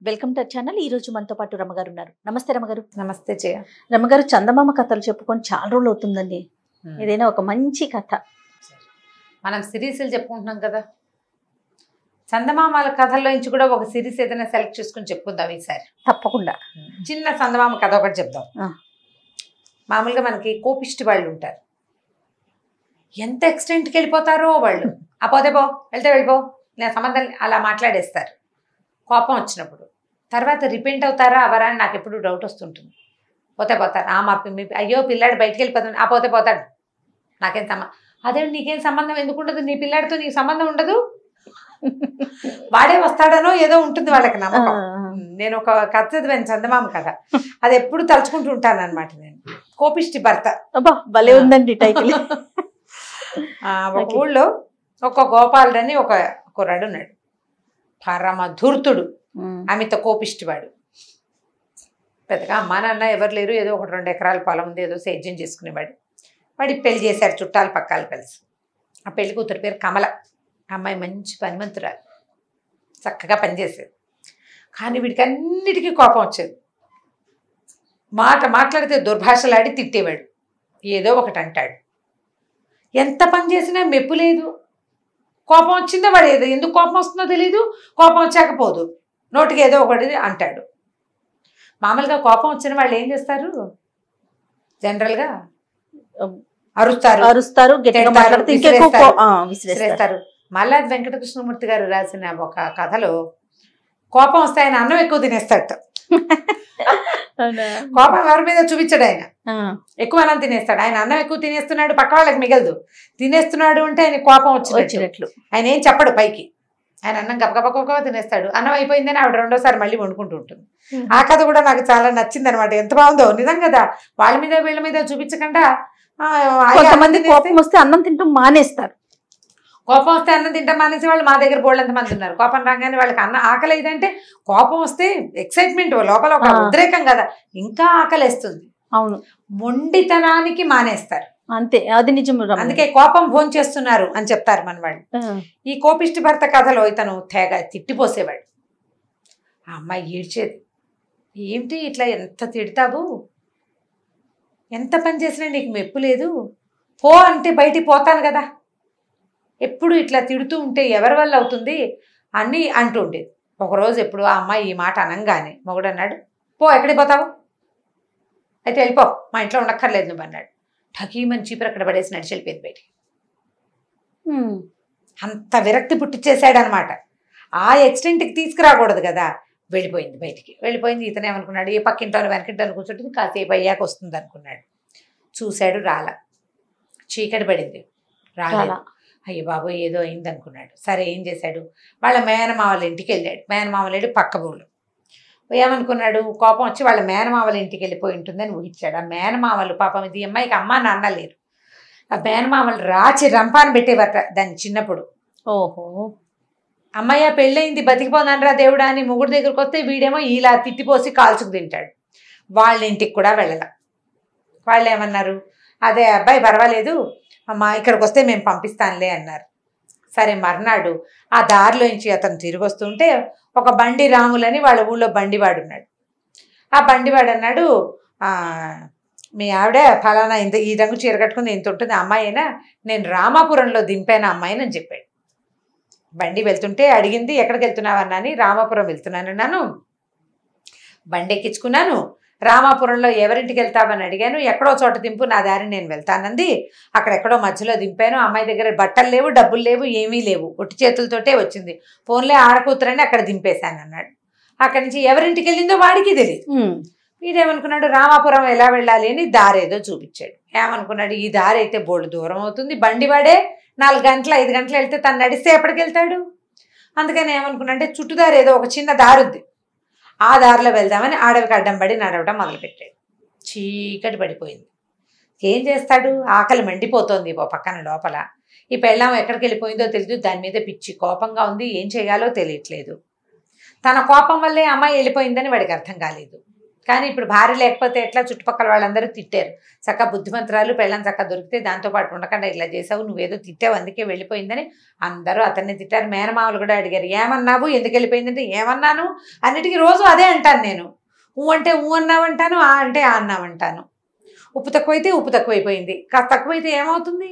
Welcome to channel ఈ రోజు మనతో పాటు రమగారు ఉన్నారు నమస్తే రమగారు నమస్తే జయ రమగారు చందమామ కథలు చెప్పుకొని చాలా రోజులు అవుతుందండి ఏదైనా ఒక మంచి కథ మనం సిరీస్లు చెప్పుకుంటున్నాం కదా చందమామల కథల్లో నుంచి కూడా ఒక సిరీస్ ఏదైనా సెలెక్ట్ చేసుకుని చెప్పుకుందాం ఈసారి తప్పకుండా చిన్న చందమామ కథ ఒకటి చెప్దాం ఆ. మామూలుగా మనకి కోపిష్టి వాళ్ళు ఉంటారు ఎంత ఎక్స్టెంట్కి వెళ్ళిపోతారో వాళ్ళు ఆ పోతే పో వెళ్తే వెళ్ళిపో నేను సంబంధం లే- అలా మాట్లాడేస్తారు కోపం వచ్చినప్పుడు తర్వాత రిపెంట్ అవుతారా అవరా అని నాకు ఎప్పుడు డౌట్ వస్తుంటుంది పోతే పోతారు ఆ మా పి- మీ అయ్యో పిల్లాడు బయటికి వెళ్ళిపోతాడు ఆ పోతే పోతాడు నాకేం సంబంధం అదే నీకేం సంబంధం ఎందుకు ఉండదు నీ పిల్లాడితో నీకు సంబంధం ఉండదు వాడే వస్తాడనో ఏదో ఉంటుంది వాళ్ళకి నమ్మకం నేను ఒక కథ చదివాను చందమామ కథ అది ఎప్పుడు తలుచుకుంటూ ఉంటాను అనమాట నేను కోపిష్టి భర్త అబ్బా భలే ఉందండి టైటిల్ ఆ, ఒక Okay. ఊళ్ళో ఒక గోపాలుడు అని ఒక కుర్రాడు ఉన్నాడు పరమ ధూర్తుడు అమిత కోపిష్టివాడు పెద్దగా అమ్మా నాన్న ఎవరు లేరు ఏదో ఒకటి రెండు ఎకరాల పొలం ఉంది ఏదో సేద్యం చేసుకునేవాడు వాడికి పెళ్లి చేశారు చుట్టాలు పక్కాలు కలిసి ఆ పెళ్లి కూతురు పేరు కమల ఆ అమ్మాయి మంచి పనిమంతురాలు చక్కగా పనిచేసేది కానీ వీడికి అన్నిటికీ కోపం వచ్చేది మాట మాట్లాడితే దుర్భాషలాడి తిట్టేవాడు ఏదో ఒకటి అంటాడు ఎంత పని చేసినా మెప్పు లేదు కోపం వచ్చిందో వాడు ఏదో ఎందుకు కోపం వస్తుందో తెలియదు కోపం వచ్చాకపోదు నోటికి ఏదో ఒకటి అంటాడు మామూలుగా కోపం వచ్చిన వాళ్ళు ఏం చేస్తారు జనరల్గా అరుస్తారు అరుస్తారు గట్టిగా తిడతారు, మాట్లాడితే ఇంకెక్కువ విసిరేస్తారు. కో- ఆ, విసిరేస్తారు విసిరేస్తారు మల్లాది వెంకటకృష్ణమూర్తి గారు రాసిన ఒక కథలో కోపం వస్తే ఆయన అన్నం ఎక్కువ తినేస్తాడు అవునా? కోపం ఎవరి మీద చూపించాడు ఆయన ఆ, ఎక్కువ అన్నం తినేస్తాడు ఆయన అన్నం ఎక్కువ తినేస్తున్నాడు పక్క వాళ్ళకి మిగలదు తినేస్తున్నాడు అంటే ఆయన కోపం వచ్చినట్టు వచ్చినట్లు ఆయన ఏం చెప్పడు పైకి ఆయన అన్నం గబగబ తినేస్తాడు అన్నం అయిపోయిందని ఆవిడ రెండోసారి మళ్ళీ వండుకుంటూ ఉంటుంది ఆ కథ కూడా నాకు చాలా నచ్చింది అనమాట ఎంత బాగుందో నిజం కదా వాళ్ళ మీద వీళ్ళ మీద చూపించకుండా ఆ, ఆయన కొంతమంది అన్నం కోపం తినేస్తే- వస్తే అన్నం తింటూ మానేస్తారు కోపం వస్తే అన్నం తింటాం మానేసి వాళ్ళు మా దగ్గర బోళ్ళంత మంది ఉన్నారు కోపం రాగానే వాళ్ళకి అన్న ఆకలి అయిందంటే కోపం వస్తే ఎక్సైట్మెంట్ లోపల ఒక ఆ. ఉద్రేకం కదా ఇంకా ఆకలేస్తుంది అవును మొండితనానికి మానేస్తారు అంతే అది నిజం రమణ. అందుకే కోపం భోంచేస్తున్నారు అని చెప్తారు మన వాళ్ళు ఆ, ఈ కోపిష్టి భర్త కథలో ఇతను తెగ తిట్టిపోసేవాడు ఆ అమ్మాయి ఏడ్చేది ఏమిటి ఇట్లా ఎంత తిడతావు ఎంత పని చేసినా నీకు మెప్పు లేదు పో అంటే బయటికి పోతాను కదా ఎప్పుడు ఇట్లా తిడుతూ ఉంటే ఎవరి వల్ల అవుతుంది అని అంటూ ఉండేది ఒకరోజు ఎప్పుడు ఆ అమ్మాయి ఈ మాట అనంగానే మొగుడు అన్నాడు పో ఎక్కడికి పోతావు అయితే వెళ్ళిపో మా ఇంట్లో ఉండక్కర్లేదు నువ్వు అన్నాడు ఠకీమని చీపురు అక్కడ పడేసి నడిచి వెళ్ళిపోయింది బయటికి ఉమ్, అంత విరక్తి పుట్టించేశాడు అనమాట ఆ ఎక్స్టెంట్కి తీసుకురాకూడదు కదా వెళ్ళిపోయింది బయటికి వెళ్ళిపోయింది ఇతను ఏమనుకున్నాడు ఏ పక్కింటోని వెనకింటోని కూర్చుంటుంది కాసేపు అయ్యాక వస్తుంది అనుకున్నాడు చూశాడు రాల చీకటి పడింది రాలేదు చాలా అయ్యో బాబు ఏదో అయింది అనుకున్నాడు సరే ఏం చేశాడు వాళ్ళ మేనమావల ఇంటికి వెళ్ళాడు మేనమావల ఇంటి పక్క ఊళ్ళు ఏమనుకున్నాడు కోపం వచ్చి వాళ్ళ మేనమావల ఇంటికి వెళ్ళిపోయి ఉంటుందని ఊహించాడు ఆ మేనమావలు పాపం ఇది ఈ అమ్మాయికి అమ్మ నాన్న లేరు ఆ మేనమావలు రాచి రంపాన పెట్టేవారట దాన్ని చిన్నప్పుడు ఓహో అమ్మయ్య పెళ్ళయింది బతికిపోనానరా దేవుడా అని ముగ్గురు దగ్గరికి వస్తే వీడేమో ఇలా తిట్టిపోసి కాల్చుకు తింటాడు వాళ్ళ ఇంటికి కూడా వెళ్ళాల వాళ్ళు ఏమన్నారు అదే అబ్బాయి పర్వాలేదు అమ్మా ఇక్కడికి వస్తే మేము పంపిస్తానులే అన్నారు సరే మర్నాడు ఆ దారిలోంచి అతను తిరిగి వస్తుంటే ఒక బండి రాములని వాళ్ళ ఊళ్ళో బండివాడు ఉన్నాడు ఆ బండివాడు అన్నాడు "ఆ, మీ ఆవిడ ఫలానా ఇంత ఈ రంగు చీర కట్టుకుంది ఇంత ఉంటుంది ఆ అమ్మాయినా నేను రామాపురంలో దింపాను ఆ అమ్మాయిని అని చెప్పాడు బండి వెళ్తుంటే అడిగింది ఎక్కడికి వెళ్తున్నావు అన్నాని రామాపురం వెళ్తున్నాను అన్నాను బండి ఎక్కించుకున్నాను రామాపురంలో ఎవరింటికి వెళ్తావని అడిగాను ఎక్కడో చోట దింపు నా దారి నేను వెళ్తానంది అక్కడెక్కడో మధ్యలో దింపాను అమ్మాయి దగ్గర బట్టలు లేవు డబ్బులు లేవు ఏమీ లేవు ఒట్టి చేతులతోటే వచ్చింది ఫోన్లే ఆడకూతురని అక్కడ దింపేశాను అన్నాడు అక్కడి నుంచి ఎవరింటికి వెళ్ళిందో వాడికి తెలియదు ఉమ్, వీడేమనుకున్నాడు రామాపురం ఎలా వెళ్ళాలి అని దారి ఏదో చూపించాడు ఏమనుకున్నాడు ఈ దారి అయితే బోల్డ్ దూరం అవుతుంది బండి వాడే నాలుగు గంటలు ఐదు గంటలు వెళ్తే తను నడిస్తే ఎప్పటికి వెళ్తాడు అందుకని ఏమనుకున్నా అంటే చుట్టుదారి ఏదో ఒక చిన్న దారి ఉంది ఆ దారిలో వెళ్దామని అడవికి అడ్డం పడి నడవడం మొదలుపెట్టాడు చీకటి పడిపోయింది ఏం చేస్తాడు ఆకలి మండిపోతోంది ఓ పక్కన లోపల ఈ పెళ్ళాం ఎక్కడికి వెళ్ళిపోయిందో తెలియదు దాని మీద పిచ్చి కోపంగా ఉంది ఏం చేయాలో తెలియట్లేదు తన కోపం వల్లే అమ్మాయి వెళ్ళిపోయిందని వాడికి అర్థం కాలేదు కానీ ఇప్పుడు భార్య లేకపోతే ఎట్లా చుట్టుపక్కల వాళ్ళందరూ తిట్టారు చక్క బుద్ధిమంతురాలు పెళ్ళం చక్క దొరికితే దాంతో పాటు ఉండకుండా ఇలా చేసావు నువ్వేదో తిట్టావు అందుకే వెళ్ళిపోయిందని అందరూ అతన్ని తిట్టారు మేనమామలు కూడా అడిగారు ఏమన్నావు ఎందుకు వెళ్ళిపోయిందంటే ఏమన్నాను అన్నిటికీ రోజు అదే అంటాను నేను ఊ అంటే ఊ అన్నావంటాను ఆ అంటే ఆ అన్నావంటాను ఉప్పు తక్కువైతే ఉప్పు తక్కువైపోయింది కాస్త తక్కువైతే ఏమవుతుంది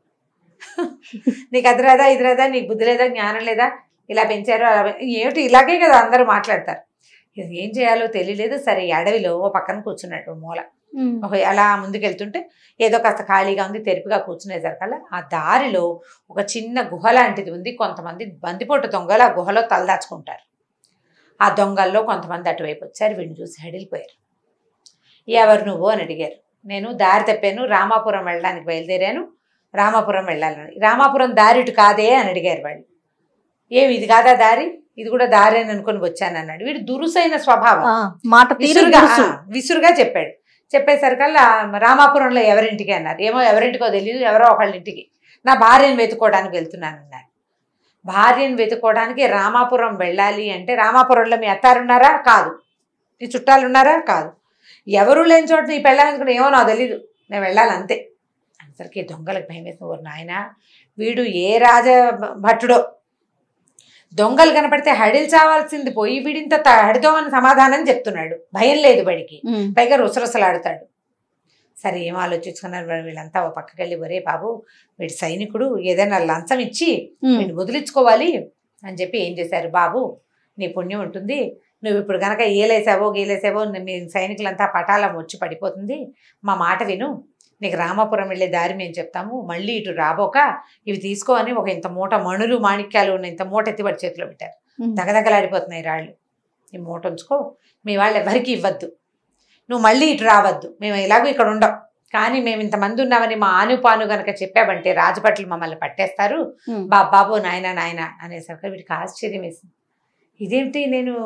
నీకు అది రాదా ఇది రాదా నీకు బుద్ధి లేదా జ్ఞానం లేదా ఇలా పెంచారు అలా పె- ఏమిటి ఇలాగే కదా అందరూ మాట్లాడతారు ఇది ఏం చేయాలో తెలియలేదు సరే ఈ అడవిలో ఓ పక్కన కూర్చున్నాడు ఓ మూల ఉమ్. ఒక అలా ముందుకెళ్తుంటే ఏదో కాస్త ఖాళీగా ఉంది తెరుపుగా కూర్చునేసరికల్లా ఆ దారిలో ఒక చిన్న గుహ లాంటిది ఉంది కొంతమంది బందిపోటు దొంగలు ఆ గుహలో తలదాచుకుంటారు ఆ దొంగల్లో కొంతమంది అటువైపు వచ్చారు వీడిని చూసి హడిలిపోయారు ఎవరు నువ్వు అని అడిగారు నేను దారి తప్పాను రామాపురం వెళ్ళడానికి బయలుదేరాను రామాపురం వెళ్ళాలని రామాపురం దారి ఇటు కాదే అని అడిగారు వాళ్ళు ఏమి ఇది కాదా దారి ఇది కూడా దారి అని అనుకుని వచ్చాను అన్నాడు వీడు దురుసైన స్వభావం ఆ, మాట తీరు విసురుగా దురుసు. ఆ, విసురుగా చెప్పాడు చెప్పేసరికల్లా రామాపురంలో ఎవరింటికి అన్నారు ఏమో ఎవరింటికో తెలియదు ఎవరో ఒకళ్ళ ఇంటికి నా భార్యను వెతుక్కోవడానికి వెళ్తున్నాను అన్నారు భార్యను వెతుక్కోవడానికి రామాపురం వెళ్ళాలి అంటే రామాపురంలో మీ అత్తారున్నారా కాదు నీ చుట్టాలు ఉన్నారా కాదు ఎవరు లేని చోట నీ పెళ్ళాలనుకున్నా ఏమో నాకు తెలీదు నేను వెళ్ళాలి అంతే అందరికీ దొంగలకు భయం వేసిన ఓరు నాయన వీడు ఏ రాజ భట్టుడో దొంగలు కనపడితే హడిల్ చావాల్సింది పోయి వీడింత త- హడిదోమని సమాధానం చెప్తున్నాడు భయం లేదు బడికి ఉమ్. పైగా రుసరుసలాడుతాడు సరే ఏం ఆలోచించుకున్నారు మరి వీళ్ళంతా ఓ పక్కకి వెళ్ళి ఒరే బాబు వీడి సైనికుడు ఏదైనా లంచం ఇచ్చి ఉమ్. వీడిని వదిలించుకోవాలి అని చెప్పి ఏం చేశారు బాబు నీ పుణ్యం ఉంటుంది నువ్వు ఇప్పుడు కనుక ఏలేసావో గీలేసావో మీ సైనికులంతా పటాలం వచ్చి పడిపోతుంది మా మాట విను నీకు రామాపురం వెళ్ళే దారి మేము చెప్తాము మళ్ళీ ఇటు రాబోక ఇవి తీసుకో అని ఒక ఇంత మూట మణులు మాణిక్యాలు ఉన్న ఇంత మూట ఎత్తి వాడి చేతిలో పెట్టారు ఉమ్. దగదగలాడిపోతున్నాయి రాళ్ళు ఈ మూట ఉంచుకో మీ వాళ్ళు ఎవరికి ఇవ్వద్దు నువ్వు మళ్ళీ ఇటు రావద్దు మేము ఎలాగో ఇక్కడ ఉండం కానీ మేము ఇంతమంది ఉన్నామని మా ఆనుపాను గనక చెప్పావంటే రాజభట్లు మమ్మల్ని పట్టేస్తారు ఉమ్. బా బాబు నాయన నాయన అనేసరికి వీడికి ఆశ్చర్యం వేసింది ఇదేంటి నేను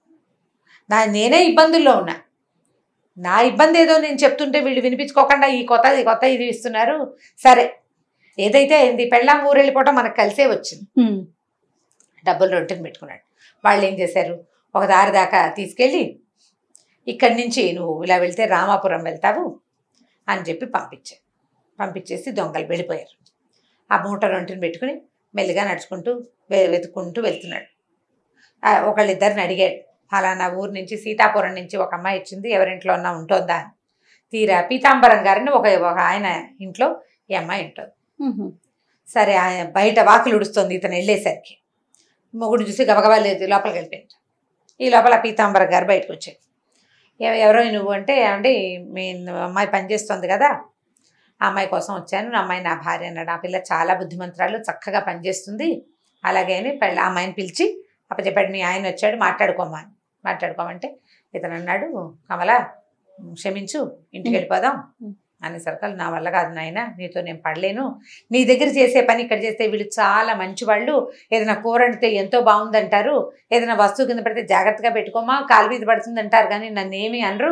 నా నేనే ఇబ్బందుల్లో ఉన్నా నా ఇబ్బంది ఏదో నేను చెప్తుంటే వీళ్ళు వినిపించుకోకుండా ఈ కొత్త ఈ కొత్త ఇది ఇస్తున్నారు సరే ఏదైతే అయింది పెళ్ళాం ఊరు వెళ్ళిపోవటం మనకు కలిసే వచ్చింది ఉమ్. డబ్బులు రొట్టెని పెట్టుకున్నాడు వాళ్ళు ఏం చేశారు ఒక దారి దాకా తీసుకెళ్ళి ఇక్కడి నుంచి నువ్వు ఇలా వెళ్తే రామాపురం వెళ్తావు అని చెప్పి పంపించారు పంపించేసి దొంగలు వెళ్ళిపోయారు ఆ మూట రొంటిని పెట్టుకుని మెల్లిగా నడుచుకుంటూ వె- వెతుక్కుంటూ వెళ్తున్నాడు ఆ, ఒకళ్ళిద్దరిని అడిగాడు ఫలానా ఊరు నుంచి సీతాపురం నుంచి ఒక అమ్మాయి వచ్చింది ఎవరింట్లో ఉన్నా ఉంటుందా అని తీరా పీతాంబరం గారిని ఒక ఒక ఆయన ఇంట్లో ఈ అమ్మాయి ఉంటుంది ఉమ్. సరే ఆయన బయట వాకిలు ఉడుస్తుంది ఇతను వెళ్ళేసరికి మొగుడు చూసి గబగబా లేదు లోపలికి వెళ్ళిపోయింది ఈ లోపల పీతాంబర గారు బయటకు వచ్చాడు ఎవ- ఎవరో నువ్వు అంటే అంటే మీ అమ్మాయి పనిచేస్తుంది కదా ఆ అమ్మాయి కోసం వచ్చాను నా అమ్మాయి నా భార్య అన్నాడు ఆ పిల్ల చాలా బుద్ధిమంతురాలు చక్కగా పనిచేస్తుంది అలాగే అని పెళ్ళ ఆ అమ్మాయిని పిలిచి అప్పచెప్పాడు మీ ఆయన వచ్చాడు మాట్లాడుకోమా అని. మాట్లాడుకోమంటే ఇతను అన్నాడు కమల క్షమించు ఇంటికి వెళ్ళిపోదాం ఉం. అనేసరికి నా వల్ల కాదు నాయన నీతో నేను పడలేను నీ దగ్గర చేసే పని ఇక్కడ చేస్తే వీళ్ళు చాలా మంచివాళ్ళు ఏదైనా కూర వండితే ఎంతో బాగుందంటారు ఏదైనా వస్తువు కింద పడితే జాగ్రత్తగా పెట్టుకోమా కాలు మీద పడుతుంది అంటారు కానీ నన్ను ఏమి అనరు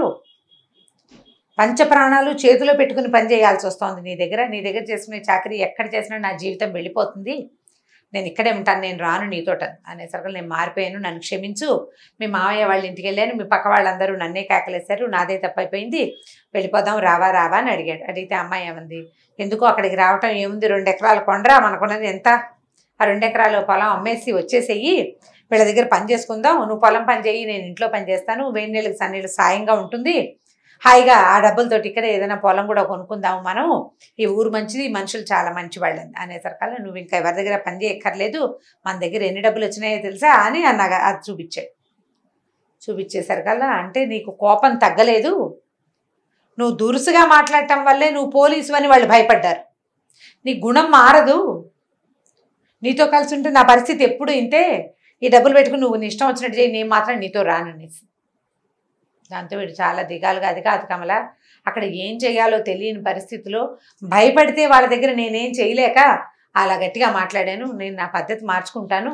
పంచప్రాణాలు చేతిలో పెట్టుకుని పని చేయాల్సి వస్తుంది నీ దగ్గర నీ దగ్గర చేసుకునే చాకరీ ఎక్కడ చేసినా నా జీవితం వెళ్ళిపోతుంది నేను ఇక్కడే ఉంటాను నేను రాను నీతోట అనేసరికి నేను మారిపోయాను నన్ను క్షమించు మీ మామయ్య వాళ్ళ ఇంటికి వెళ్ళాను మీ పక్క వాళ్ళందరూ నన్నే కేకలేశారు నాదే తప్పైపోయింది వెళ్ళిపోదాం రావా రావా అని అడిగాడు అడిగితే అమ్మాయి ఏమంది ఎందుకో అక్కడికి రావటం ఏముంది రెండు ఎకరాల కొండరా మనకున్నది ఎంత ఆ రెండు ఎకరాల పొలం అమ్మేసి వచ్చేసేయి వీళ్ళ దగ్గర పని చేసుకుందాం నువ్వు పొలం పని చేయి నేను ఇంట్లో పని చేస్తాను వేడి నీళ్ళకి సన్నీళ్ళు సాయంగా ఉంటుంది హాయిగా ఆ డబ్బులతోటి ఇక్కడ ఏదైనా పొలం కూడా కొనుక్కుందాము మనం ఈ ఊరు మంచిది మనుషులు చాలా మంచి వాళ్ళు అనేసరికల్లా నువ్వు ఇంకా ఎవరి దగ్గర పని చేయక్కర్లేదు మన దగ్గర ఎన్ని డబ్బులు వచ్చినాయో తెలుసా అని అన్నగా అది చూపించాడు చూపించేసరికల్లా అంటే నీకు కోపం తగ్గలేదు నువ్వు దురుసుగా మాట్లాడటం వల్లే నువ్వు పోలీసు అని వాళ్ళు భయపడ్డారు నీ గుణం మారదు నీతో కలిసి ఉంటే నా పరిస్థితి ఎప్పుడు ఇంతే ఈ డబ్బులు పెట్టుకుని నువ్వు నీ ఇష్టం వచ్చినట్టు చేయి నేను మాత్రం నీతో రాననేసి దాంతో వీడు చాలా దిగాలుగా అది కాదు కమల అక్కడ ఏం చేయాలో తెలియని పరిస్థితిలో భయపడితే వాళ్ళ దగ్గర నేనేం చేయలేక అలా గట్టిగా మాట్లాడాను నేను నా పద్ధతి మార్చుకుంటాను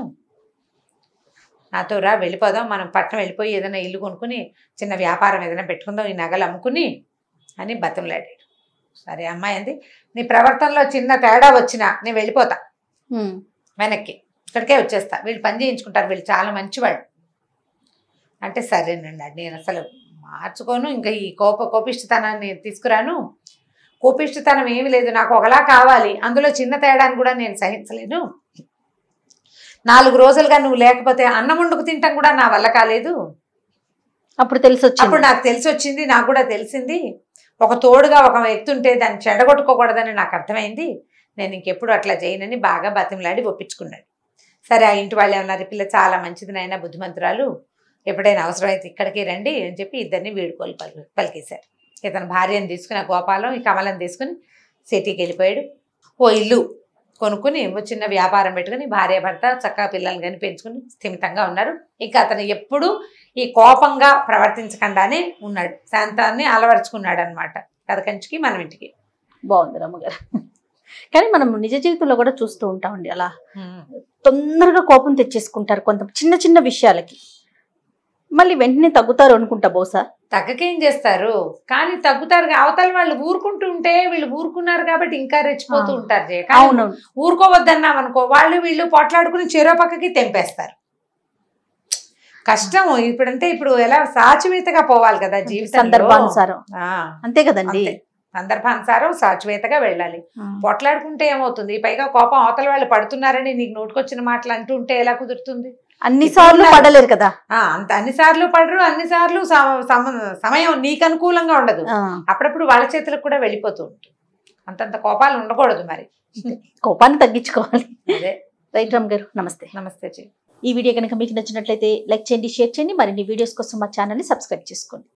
నాతో రా వెళ్ళిపోదాం మనం పట్టణం వెళ్ళిపోయి ఏదైనా ఇల్లు కొనుక్కుని చిన్న వ్యాపారం ఏదైనా పెట్టుకుందాం ఈ నగలు అమ్ముకుని అని బతంలాడాడు సరే అమ్మాయి అంది నీ ప్రవర్తనలో చిన్న తేడా వచ్చినా నేను వెళ్ళిపోతా ఉమ్. వెనక్కి ఇక్కడికే వచ్చేస్తా వీళ్ళు పని చేయించుకుంటారు వీళ్ళు చాలా మంచివాళ్ళు అంటే సరేనండి నేను అసలు మార్చుకోను ఇంకా ఈ కోప కోపిష్టతనాన్ని తీసుకురాను కోపిష్టతనం ఏమీ లేదు నాకు ఒకలా కావాలి అందులో చిన్న తేడాన్ని కూడా నేను సహించలేను నాలుగు రోజులుగా నువ్వు లేకపోతే అన్నం వండుకు తింటాం కూడా నా వల్ల కాలేదు అప్పుడు తెలిసి అప్పుడు వచ్చింది నాకు తెలిసి వచ్చింది నాకు కూడా తెలిసింది ఒక తోడుగా ఒక వ్యక్తి ఉంటే దాన్ని చెడగొట్టుకోకూడదని నాకు అర్థమైంది నేను ఇంకెప్పుడు అట్లా చేయనని బాగా బతిమలాడి ఒప్పించుకున్నాడు సరే ఆ ఇంటి వాళ్ళు ఏమన్నారు "ఈ పిల్ల చాలా మంచిది నాయన బుద్ధిమంతురాలు ఎప్పుడైనా అవసరమైతే ఇక్కడికి రండి అని చెప్పి ఇద్దరిని వీడుకోలు పలి పలికేశారు ఇతని భార్యను తీసుకుని ఆ గోపాలం ఈ కమలం తీసుకుని సిటీకి వెళ్ళిపోయాడు ఓ ఇల్లు కొనుక్కుని ఓ చిన్న వ్యాపారం పెట్టుకుని భార్య భర్త చక్కగా పిల్లల్ని కానీ పెంచుకుని స్థిమితంగా ఉన్నారు ఇక అతను ఎప్పుడూ ఈ కోపంగా ప్రవర్తించకుండానే ఉన్నాడు శాంతాన్ని అలవరుచుకున్నాడు అనమాట కథకంచికి మనం ఇంటికి బాగుంది రమ్మగారు కానీ మనం నిజ జీవితంలో కూడా చూస్తూ ఉంటామండి అలా తొందరగా కోపం తెచ్చేసుకుంటారు కొంత చిన్న చిన్న విషయాలకి మళ్ళీ వెంటనే తగ్గుతారు అనుకుంటా బహుశా తగ్గకేం చేస్తారు కానీ తగ్గుతారు కా- అవతల వాళ్ళు ఊరుకుంటూ ఉంటే వీళ్ళు ఊరుకున్నారు కాబట్టి ఇంకా రెచ్చిపోతూ ఆ. ఉంటారు జయ. కానీ అవునవును ఊరుకోవద్దన్నాం అనుకో వాళ్ళు వీళ్ళు పోట్లాడుకుని చెరో పక్కకి తెంపేస్తారు కష్టం ఇప్పుడంటే ఇప్పుడు ఎలా సాచువేతగా పోవాలి కదా జీవితం సందర్భానుసారం అంతే కదండి సందర్భానుసారం సాచువేతగా వెళ్ళాలి ఆ. పొట్లాడుకుంటే ఏమవుతుంది పైగా కోపం అవతల వాళ్ళు పడుతున్నారని నీకు నోటుకొచ్చిన మాటలు అంటూ ఉంటే ఎలా కుదురుతుంది అన్ని సార్లు ఇప్పుడు పడలేరు కదా ఆ అంత అన్ని సార్లు పడరు అన్ని సార్లు సమ- సమ- సమయం నీకు అనుకూలంగా ఉండదు ఆ. అప్పుడప్పుడు వాళ్ళ చేతులకు కూడా వెళ్ళిపోతూ ఉంటుంది అంతంత కోపాలు ఉండకూడదు మరి కోపాన్ని తగ్గించుకోవాలి అదే రైట్ రామ్ గారు నమస్తే నమస్తే జీ ఈ వీడియో కనుక మీకు నచ్చినట్లయితే లైక్ చేయండి షేర్ చేయండి మరిన్ని వీడియోస్ కోసం మా ఛానల్ని సబ్స్క్రైబ్ చేసుకోండి